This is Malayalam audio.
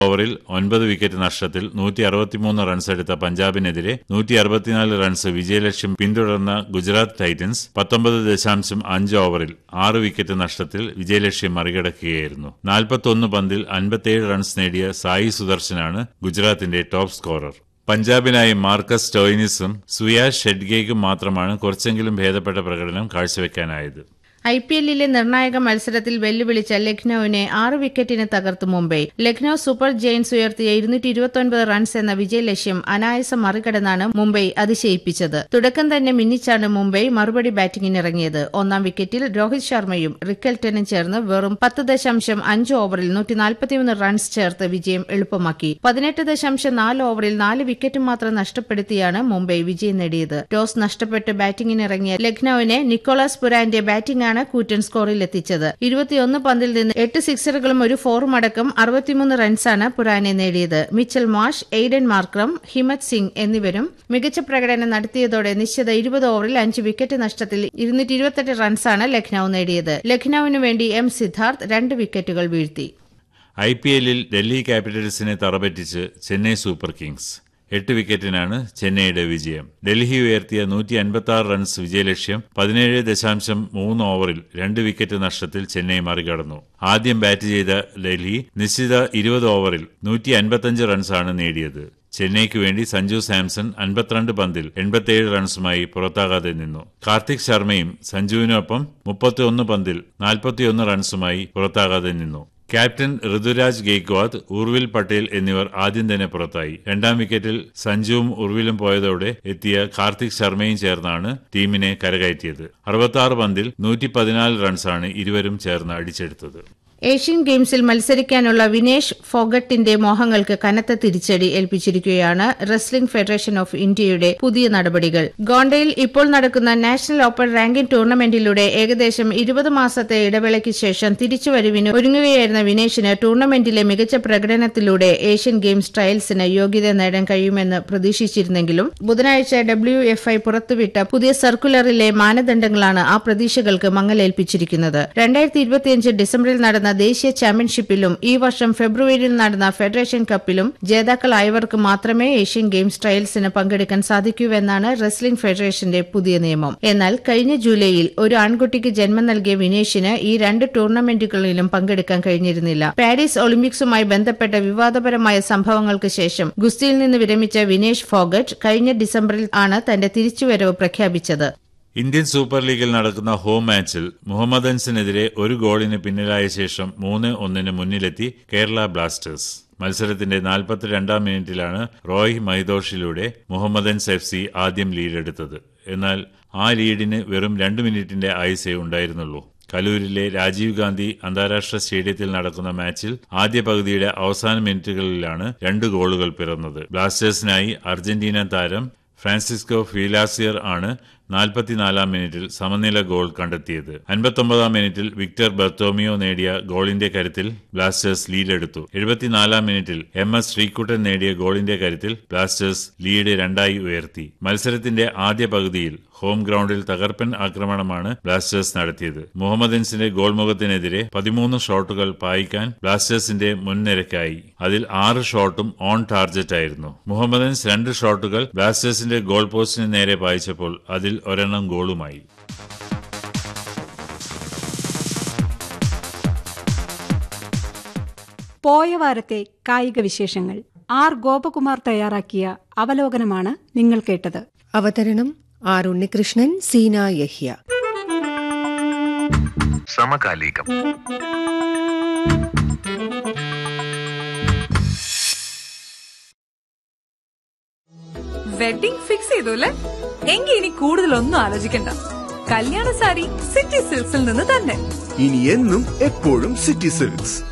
ഓവറിൽ ഒൻപത് വിക്കറ്റ് നഷ്ടത്തിൽ നൂറ്റി അറുപത്തിമൂന്ന് റൺസ് എടുത്ത പഞ്ചാബിനെതിരെ നൂറ്റി അറുപത്തിനാല് റൺസ് വിജയലക്ഷ്യം പിന്തുടർന്ന ഗുജറാത്ത് ടൈറ്റൻസ് പത്തൊമ്പത് ദശാംശം അഞ്ച് ഓവറിൽ ആറ് വിക്കറ്റ് നഷ്ടത്തിൽ വിജയലക്ഷ്യം മറികടക്കുകയായിരുന്നു നാൽപ്പത്തൊന്ന് പന്തിൽ അൻപത്തിയേഴ് റൺസ് നേടിയ സായി സുദർശനാണ് ഗുജറാത്തിന്റെ ടോപ്പ് സ്കോറർ പഞ്ചാബിനായി മാർക്കസ് സ്റ്റോയിനിസും സുയാഷ് ഷെഡ്ഗേക്കും മാത്രമാണ് കുറച്ചെങ്കിലും ഭേദപ്പെട്ട പ്രകടനം കാഴ്ചവെക്കാനായത് ഐ പി എല്ലിലെ നിർണായക മത്സരത്തിൽ വെല്ലുവിളിച്ച ലക്നൌവിനെ ആറ് വിക്കറ്റിന് തകർത്തു മുംബൈ ലക്നൌ സൂപ്പർ ജയൻസ് ഉയർത്തിയ ഇരുന്നൂറ്റി ഇരുപത്തൊൻപത് റൺസ് എന്ന വിജയലക്ഷ്യം അനായാസം മറികടന്നാണ് മുംബൈ അതിശയിപ്പിച്ചത് തുടക്കം തന്നെ മിന്നിച്ചാണ് മുംബൈ മറുപടി ബാറ്റിംഗിനിറങ്ങിയത് ഒന്നാം വിക്കറ്റിൽ രോഹിത് ശർമ്മയും റിക്കൽട്ടനും ചേർന്ന് വെറും പത്ത് ദശാംശം അഞ്ച് ഓവറിൽ നൂറ്റി നാൽപ്പത്തിമൂന്ന് റൺസ് ചേർത്ത് വിജയം എളുപ്പമാക്കി പതിനെട്ട് ദശാംശം നാല് ഓവറിൽ നാല് വിക്കറ്റ് മാത്രം നഷ്ടപ്പെടുത്തിയാണ് മുംബൈ വിജയം നേടിയത് ടോസ് നഷ്ടപ്പെട്ട് ബാറ്റിംഗിനിറങ്ങിയ ലക്നൌവിനെ നിക്കോളാസ് പുരാന്റെ ബാറ്റിംഗാണ് കൂറ്റൻ സ്കോറിൽ എത്തിച്ചത് ഇരുപത്തിയൊന്ന് പന്തിൽ നിന്ന് എട്ട് സിക്സറുകളും ഒരു ഫോറും അടക്കം അറുപത്തിമൂന്ന് റൺസാണ് പുരാനെ നേടിയത് മിച്ചൽ മാഷ് എയ്ഡൻ മാർക്രം ഹിമത് സിംഗ് എന്നിവരും മികച്ച പ്രകടനം നടത്തിയതോടെ നിശ്ചിത ഇരുപത് ഓവറിൽ അഞ്ച് വിക്കറ്റ് നഷ്ടത്തിൽ ഇരുന്നൂറ്റി ഇരുപത്തെട്ട് റൺസാണ് ലക്നൌ നേടിയത് ലക്നൌവിനു വേണ്ടി എം സിദ്ധാർത്ഥ് രണ്ട് വിക്കറ്റുകൾ വീഴ്ത്തി ഐ പി എല്ലിൽ ഡൽഹി ക്യാപിറ്റൽസിനെ തറപറ്റിച്ച് ചെന്നൈ സൂപ്പർ കിങ്സ് എട്ട് വിക്കറ്റിനാണ് ചെന്നൈയുടെ വിജയം ഡൽഹി ഉയർത്തിയ നൂറ്റി അൻപത്തി ആറ് റൺസ് വിജയലക്ഷ്യം പതിനേഴ് ദശാംശം മൂന്ന് ഓവറിൽ രണ്ട് വിക്കറ്റ് നഷ്ടത്തിൽ ചെന്നൈ മറികടന്നു ആദ്യം ബാറ്റ് ചെയ്ത ഡൽഹി നിശ്ചിത ഇരുപത് ഓവറിൽ നൂറ്റി അൻപത്തഞ്ച് റൺസാണ് നേടിയത് ചെന്നൈക്ക് വേണ്ടി സഞ്ജു സാംസൺ അൻപത്തിരണ്ട് പന്തിൽ എൺപത്തിയേഴ് റൺസുമായി പുറത്താകാതെ നിന്നു കാർത്തിക് ശർമ്മയും സഞ്ജുവിനൊപ്പം മുപ്പത്തിയൊന്ന് പന്തിൽ നാൽപ്പത്തിയൊന്ന് റൺസുമായി പുറത്താകാതെ നിന്നു ക്യാപ്റ്റൻ ഋതുരാജ് ഗെയ്ക്വാദ് ഉർവിൽ പട്ടേൽ എന്നിവർ ആദ്യം തന്നെ പുറത്തായി രണ്ടാം വിക്കറ്റിൽ സഞ്ജുവും ഉർവിലും പോയതോടെ എത്തിയ കാർത്തിക് ശർമ്മയും ചേർന്നാണ് ടീമിനെ കരകയറ്റിയത് അറുപത്തി പന്തിൽ നൂറ്റി പതിനാല് റൺസാണ് ഇരുവരും ചേർന്ന് അടിച്ചെടുത്തത് ഏഷ്യൻ ഗെയിംസിൽ മത്സരിക്കാനുള്ള വിനേഷ് ഫോഗട്ടിന്റെ മോഹങ്ങൾക്ക് കനത്ത തിരിച്ചടി ഏൽപ്പിച്ചിരിക്കുകയാണ് റെസ്ലിംഗ് ഫെഡറേഷൻ ഓഫ് ഇന്ത്യയുടെ പുതിയ നടപടികൾ ഗോണ്ടയിൽ ഇപ്പോൾ നടക്കുന്ന നാഷണൽ ഓപ്പൺ റാങ്കിംഗ് ടൂർണമെന്റിലൂടെ ഏകദേശം ഇരുപത് മാസത്തെ ഇടവേളയ്ക്ക് ശേഷം തിരിച്ചുവരവിന് ഒരുങ്ങുകയായിരുന്ന വിനേഷിന് ടൂർണമെന്റിലെ മികച്ച പ്രകടനത്തിലൂടെ ഏഷ്യൻ ഗെയിംസ് ട്രയൽസിന് യോഗ്യത നേടാൻ കഴിയുമെന്ന് പ്രതീക്ഷിച്ചിരുന്നെങ്കിലും ബുധനാഴ്ച ഡബ്ല്യു എഫ് ഐ പുറത്തുവിട്ട പുതിയ സർക്കുലറിലെ മാനദണ്ഡങ്ങളാണ് ആ പ്രതീക്ഷകൾക്ക് മങ്ങലേൽപ്പിച്ചിരിക്കുന്നത് രണ്ടായിരത്തി ഇരുപത്തിയഞ്ച് ഡിസംബറിൽ നടന്ന ദേശീയ ചാമ്പ്യൻഷിപ്പിലും ഈ വർഷം ഫെബ്രുവരിയിൽ നടന്ന ഫെഡറേഷൻ കപ്പിലും ജേതാക്കളായവർക്ക് മാത്രമേ ഏഷ്യൻ ഗെയിംസ് ട്രയൽസിന് പങ്കെടുക്കാൻ സാധിക്കൂവെന്നാണ് റെസ്ലിംഗ് ഫെഡറേഷന്റെ പുതിയ നിയമം എന്നാൽ കഴിഞ്ഞ ജൂലൈയിൽ ഒരു ആൺകുട്ടിക്ക് ജന്മം നൽകിയ വിനേഷിന് ഈ രണ്ട് ടൂർണമെന്റുകളിലും പങ്കെടുക്കാൻ കഴിഞ്ഞിരുന്നില്ല പാരീസ് ഒളിമ്പിക്സുമായി ബന്ധപ്പെട്ട വിവാദപരമായ സംഭവങ്ങൾക്ക് ശേഷം ഗുസ്തിയിൽ നിന്ന് വിരമിച്ച വിനേഷ് ഫോഗട്ട് കഴിഞ്ഞ ഡിസംബറിൽ ആണ് തന്റെ തിരിച്ചുവരവ് പ്രഖ്യാപിച്ചത് ഇന്ത്യൻ സൂപ്പർ ലീഗിൽ നടക്കുന്ന ഹോം മാച്ചിൽ മുഹമ്മദൻസിനെതിരെ ഒരു ഗോളിന് പിന്നിലായ ശേഷം മൂന്ന് ഒന്നിന് മുന്നിലെത്തി കേരള ബ്ലാസ്റ്റേഴ്സ് മത്സരത്തിന്റെ നാൽപ്പത്തിരണ്ടാം മിനിറ്റിലാണ് റോയ് മൈദോഷിലൂടെ മുഹമ്മദൻസ് എഫ് സി ആദ്യം ലീഡെടുത്തത് എന്നാൽ ആ ലീഡിന് വെറും രണ്ട് മിനിറ്റിന്റെ ആയുസേ ഉണ്ടായിരുന്നുള്ളൂ കലൂരിലെ രാജീവ് ഗാന്ധി അന്താരാഷ്ട്ര സ്റ്റേഡിയത്തിൽ നടക്കുന്ന മാച്ചിൽ ആദ്യ പകുതിയുടെ അവസാന മിനിറ്റുകളിലാണ് രണ്ട് ഗോളുകൾ പിറന്നത് ബ്ലാസ്റ്റേഴ്സിനായി അർജന്റീന താരം ഫ്രാൻസിസ്കോ ഫീലാസിയർ ആണ് നാൽപ്പത്തിനാലാം മിനിറ്റിൽ സമനില ഗോൾ കണ്ടെത്തിയത് അൻപത്തൊമ്പതാം മിനിറ്റിൽ വിക്ടർ ബർത്തോമിയോ നേടിയ ഗോളിന്റെ കരുത്തിൽ ബ്ലാസ്റ്റേഴ്സ് ലീഡെടുത്തു എഴുപത്തിനാലാം മിനിറ്റിൽ എം എസ് ശ്രീകുട്ടൻ നേടിയ ഗോളിന്റെ കരുത്തിൽ ബ്ലാസ്റ്റേഴ്സ് ലീഡ് രണ്ടായി ഉയർത്തി മത്സരത്തിന്റെ ആദ്യ പകുതിയിൽ ഹോം ഗ്രൌണ്ടിൽ തകർപ്പൻ ആക്രമണമാണ് ബ്ലാസ്റ്റേഴ്സ് നടത്തിയത് മുഹമ്മദൻസിന്റെ ഗോൾ മുഖത്തിനെതിരെ പതിമൂന്ന് ഷോട്ടുകൾ പായിക്കാൻ ബ്ലാസ്റ്റേഴ്സിന്റെ മുൻനിരക്കായി അതിൽ ആറ് ഷോട്ടും ഓൺ ടാർജറ്റ് ആയിരുന്നു മുഹമ്മദൻസ് രണ്ട് ഷോട്ടുകൾ ബ്ലാസ്റ്റേഴ്സിന്റെ ഗോൾ പോസ്റ്റിന് നേരെ പായിച്ചപ്പോൾ അതിൽ ഒരെണ്ണം ഗോളുമായി പോയ വാരത്തെ കായിക വിശേഷങ്ങൾ ആർ ഗോപകുമാർ തയ്യാറാക്കിയ അവലോകനമാണ് നിങ്ങൾ കേട്ടത് അവതരണം ആർ ഉണ്ണികൃഷ്ണൻ സീന യഹ്യ സമകാലികം വെഡിംഗ് ഫിക്സ് ചെയ്തു അല്ലേ എങ്കിൽ ഇനി കൂടുതലൊന്നും ആലോചിക്കണ്ട കല്യാണ സാരി സിറ്റി സിൽക്സിൽ നിന്ന് തന്നെ ഇനി എന്നും എപ്പോഴും സിറ്റി സിൽക്സ്